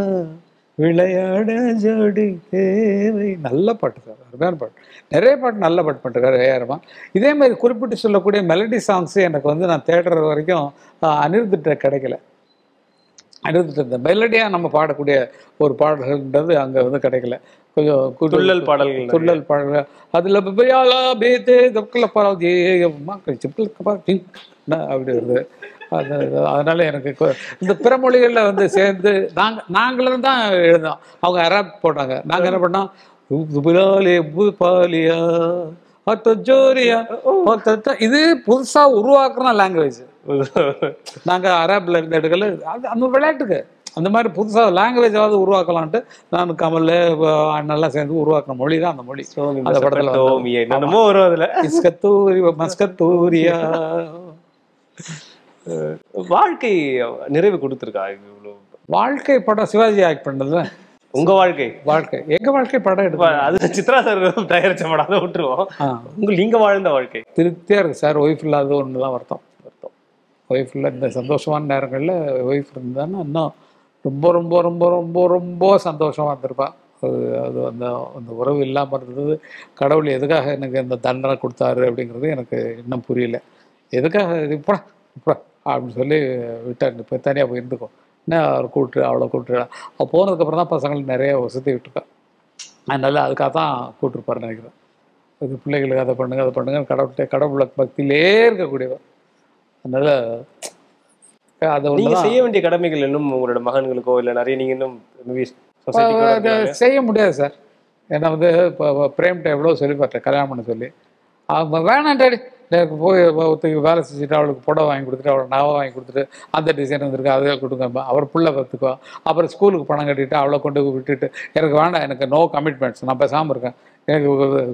விளையாட ஜோடி தேவை நல்ல பாட்டு சார் அருமையான பாட்டு நிறைய பாட்டு நல்ல பாட்டு பண்ணிருக்காரு ஏஆரமா இதே மாதிரி குறிப்பிட்டு சொல்லக்கூடிய மெலடி சாங்ஸ் எனக்கு வந்து நான் தேடுற வரைக்கும் ஆஹ், அனிருத்திட்ட கிடைக்கல அனிருத்திட்ட இந்த மெலடியாக நம்ம பாடக்கூடிய ஒரு பாடல்கள்ன்றது அங்கே வந்து கிடைக்கல கொஞ்சம் கு- துள்ளல் பாடல்கள் நிறைய. துள்ளல் பாடல்கள் அதில் பியாலா பேத்தே தப்புல பரவாது சிப்பிள் அப்படி வருது அது அதனால எனக்கு கொ- இந்த பிற மொழிகளில் வந்து சேர்ந்து நாங்க நாங்களும் தான் எழுதோம் அவங்க அரப் போட்டாங்க நாங்க என்ன பண்ணோம் துபிலாலே பாலியா ஜோரியா இது புதுசா உருவாக்குற லாங்குவேஜ் நாங்க அரபில் இருந்த இடத்துல அது அந்த விளையாட்டுக்கு அந்த மாதிரி புதுசா லாங்குவேஜாவது உருவாக்கலான்ட்டு நான் கமல் அண்ணெல்லாம் சேர்ந்து உருவாக்குன மொழி தான் அந்த மொழி அந்த படத்துல வந்தது. டோமியே என்னென்னமோ வரும் அதுல இஸ்கத்தூரி மஸ்கத்தூரியா வாழ்க்கை நிறைவு கொடுத்துருக்கா இது இவ்வளவு வாழ்க்கை படம் சிவாஜி ஆக்ட் பண்ணதுல உங்க வாழ்க்கை வாழ்க்கை எங்க வாழ்க்கை படம் இப்ப எடுப்போம் அது சித்ரா சார் தயாரிச்ச படம் அதை விட்டுருவோம் ஆ உங்க நீங்க வாழ்ந்த வாழ்க்கை திருப்தியா இருக்கு சார் ஒய்ஃப் இல்லாத ஒன்று தான் வருத்தம் வருத்தம் ஒய்ஃப் இல்லை இந்த சந்தோஷமான நேரங்களில் ஒய்ஃப் இருந்தான்னா இன்னும் ரொம்ப ரொம்ப ரொம்ப ரொம்ப ரொம்ப சந்தோஷமா இருந்திருப்பா அது அது அந்த அந்த உறவு இல்லாமல் இருந்தது கடவுள் எதுக்காக எனக்கு இந்த தண்டனை கொடுத்தாரு அப்படிங்கிறது எனக்கு இன்னும் புரியல எதுக்காக இப்போ இப்போ அப்படின்னு சொல்லி விட்டார் இப்போ தனியாக போய் இருந்துக்கோ என்ன அவரை கூப்பிட்டு அவளை கூப்பிட்டு அவள் போனதுக்கப்புறம் தான் பசங்களுக்கு நிறைய வசதி விட்டுருக்கேன் அதனால அதுக்காக தான் கூப்பிட்டுருப்பாருன்னு நினைக்கிறேன் இது பிள்ளைகளுக்கு அதை பண்ணுங்க அதை பண்ணுங்க கடவுள்கிட்ட கடவுள பக்தியிலே இருக்கக்கூடியவர் அதனால அதை ஒன்று நீங்க செய்ய வேண்டிய கடமைகள் இன்னும் உங்களோட மகன்களுக்கோ இல்ல நிறைய நீங்க இன்னும் maybe society க்கோ அது செய்ய முடியாது சார் ஏன்னா வந்து இப்போ பிரேம்கிட்ட எவ்வளோ சொல்லி பார்த்தேன் கல்யாணம் பண்ண சொல்லி அவங்க வேணாம் டாடி எனக்கு போய் ஒருத்தருக்கு வேலை செஞ்சுட்டு அவளுக்கு புடவை வாங்கி கொடுத்துட்டு அவளுக்கு நகை வாங்கி கொடுத்துட்டு அந்த டிசைன் வந்திருக்கு அதை கொடுங்க அவர் புள்ள பார்த்துக்கோ அப்புறம் ஸ்கூலுக்கு பணம் கட்டிட்டு அவளை கொண்டு போய் விட்டுட்டு எனக்கு வேண்டாம் எனக்கு நோ கமிட்மெண்ட்ஸ் நான் பேசாமல் இருக்கேன் எனக்கு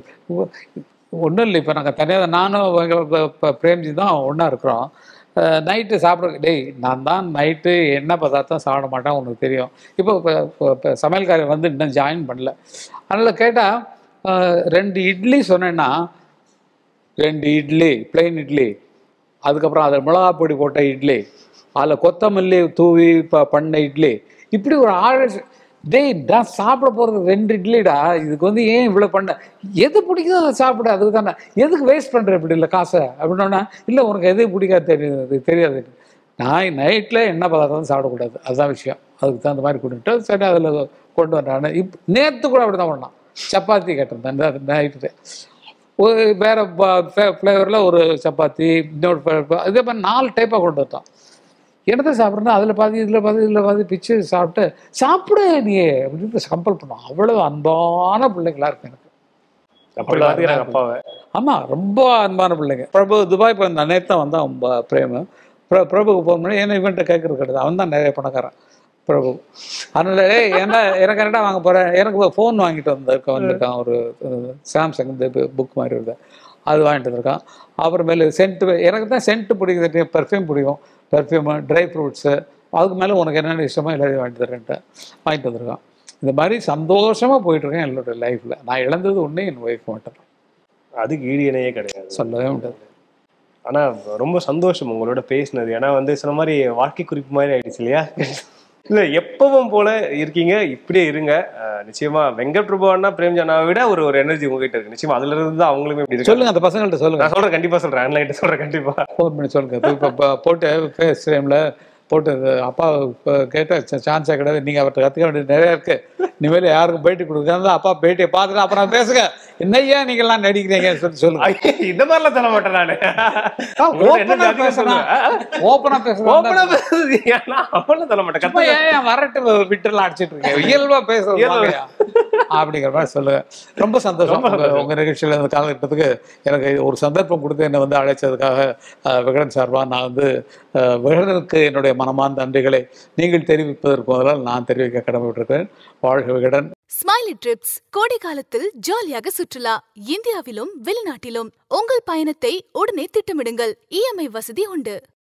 ஒன்றும் இல்லை இப்போ நாங்கள் தனியாக நானும் எங்க ப- ப- பிரேம்ஜி தான் ஒன்றா இருக்கிறோம் நைட்டு சாப்பிட்ற டேய் நான் தான் நைட்டு என்ன பதார்த்தம் சாப்பிட மாட்டேன் உனக்கு தெரியும் இப்போ இப்போ சமையல்காரி வந்து இன்னும் ஜாயின் பண்ணல அதனால் கேட்டால் ரெண்டு இட்லி சொன்னேன்னா ரெண்டு இட்லி plain இட்லி அதுக்கப்புறம் அதில் மிளகா பொடி போட்ட இட்லி அதில் கொத்தமல்லி தூவி ப பண்ண இட்லி இப்படி ஒரு ஆள் டேய் நான் சாப்பிட போகிறது ரெண்டு இட்லிடா இதுக்கு வந்து ஏன் இவ்வளோ பண்ண எது பிடிக்குதோ அதை சாப்பிட அதுக்கு தானே எதுக்கு வேஸ்ட் பண்ணுற இப்படி இல்லை காசை அப்படின்னோன்னா இல்லை உனக்கு எது பிடிக்காது தெரியாது தெரியாது நான் நைட்டில் என்ன பதார்த்தம் சாப்பிடக்கூடாது அதுதான் விஷயம் அதுக்கு தகுந்த மாதிரி கொண்டுட்டு சரி அதில் கொண்டு வந்தானே இப் நேற்று கூட அப்படி தான் பண்ணான் சப்பாத்தி கேட்டிருந்தேன் நைட்டு ஒரு வேற ஃப்ளேவரில் ஒரு சப்பாத்தி இன்னொரு flavour, இதே மாதிரி நாலு டைப்பாக கொண்டு வந்தான் என்னத்தை சாப்பிட்றேன்னா அதில் பாதி இதில் பாதி இதில் பாதி பிச்சு சாப்பிட்டு சாப்பிடு நீ அப்படின்னு கம்பல் பண்ணோம் அவ்வளோ அன்பான பிள்ளைங்களா இருக்கு எனக்கு அப்படி பாத்துக்கிறாங்க அப்பாவை ஆமாம் ரொம்ப அன்பான பிள்ளைங்க பிரபு துபாய் போயிருந்த நேற்று தான் வந்தான் ப- பிரேமு பிர பிரபுக்கு ஃபோன் பண்ணி என்ன இவன்ட்ட கேட்கறது கிடையாது அவன் தான் நிறைய பணக்காரன் பிரபு அதனால "ஏய், என்ன எனக்கு என்னடா வாங்க போகிறேன் எனக்கு ஃபோன் வாங்கிட்டு வந்திருக்கான் வந்திருக்கான் ஒரு அஹ், சாம்சங் இந்த புக் மாதிரி வருது அது வாங்கிட்டு வந்திருக்கான் அப்புறமேலு சென்ட்டு எனக்கு தான் சென்ட்டு பிடிக்குது பெர்ஃப்யூம் பிடிக்கும் பெர்ஃப்யூமு ட்ரை ஃப்ரூட்ஸு அதுக்கு மேலே உனக்கு என்னென்ன இஷ்டமோ எல்லாத்தையும் வாங்கிட்டு தரேன்ட்டு வாங்கிட்டு வந்திருக்கான் இந்த மாதிரி சந்தோஷமாக போயிட்டுருக்கேன் என்னோட லைஃப்பில் நான் இழந்தது ஒன்றே என் ஒய்ஃப் மட்டும் அதுக்கு ஈடு இணையே கிடையாது சொல்லவே முடியாது ஆனா ரொம்ப சந்தோஷம் உங்களோட பேசினது ஏன்னா வந்து சொன்ன மாதிரி வாழ்க்கை குறிப்பு மாதிரி ஆயிடுச்சு இல்லையா இல்ல எப்பவும் போல இருக்கீங்க இப்படியே இருங்க அஹ் நிச்சயமா வெங்கட் பிரபுவா பிரேம்ஜானாவை விட ஒரு ஒரு எனர்ஜி உங்ககிட்ட இருக்கு நிச்சயமா அதுல இருந்து தான் அவங்களுமே இப்படி இருக்கு சொல்லுங்க அந்த பசங்கள்ட்ட சொல்லுங்க நான் சொல்றேன் கண்டிப்பா சொல்றேன் ஆன்லைன் சொல்றேன் கண்டிப்பா ஃபோன் பண்ணி சொல்லுங்க இப்போ இப்போ இப்போ போட்டு ஃபேஸ் டைமில் போட்டு இது அப்பா இப்போ கேட்ட சான்ஸே கிடையாது நீங்கள் அவர்கிட்ட கற்றுக்க வேண்டியது நிறைய இருக்கு இனிமேல் யாருக்கும் பேட்டி கொடுக்குறது அப்பா பேட்டியை பார்த்துட்டு அப்புறம் பேசுங்க என்னையா நீங்கள்லாம் நடிக்கிறீங்கன்னு சொல்லி சொல்லுங்க ஐயே, இந்த மாதிரிலாம் சொல்ல மாட்டேன் நானு உங்களோட ஓப்பனா energy அதிகம் பேசுறேன் சொல்லுவேன். ஓப்பனா ஓப்பனா பேசுறேன் பேசுறது ஏன்னா அவள சொல்ல மாட்டேன் சும்மா கத்துக்க ஏன் வரட்டு விட்டுலாம் அடிச்சிட்டு இருக்கேன் இயல்பா பேசுறது இயல்பா. வாங்கய்யா. அப்படிங்கிற மாதிரி சொல்லுங்க ரொம்ப சந்தோஷம் ரொம்ப உங்க- உங்க நிகழ்ச்சியில இந்த காலகட்டத்துக்கு எனக்கு ஒரு சந்தர்ப்பம் கொடுத்து என்னை வந்து அழைச்சதுக்காக அஹ், விகடன் சார்பா நான் வந்து அஹ், விகடனுக்கு என்னுடைய மனமார்ந்த நன்றிகளை நீங்கள் தெரிவிப்பதற்கு முதலால் நான் தெரிவிக்க கடமைப்பட்டிருக்கிறேன் வாழ்க விகடன் ஸ்மைலி ட்ரிப்ஸ் கோடை காலத்தில் ஜாலியாக சுற்றுலா இந்தியாவிலும் வெளிநாட்டிலும் உங்கள் பயணத்தை உடனே திட்டமிடுங்கள் இஎம்ஐ வசதி உண்டு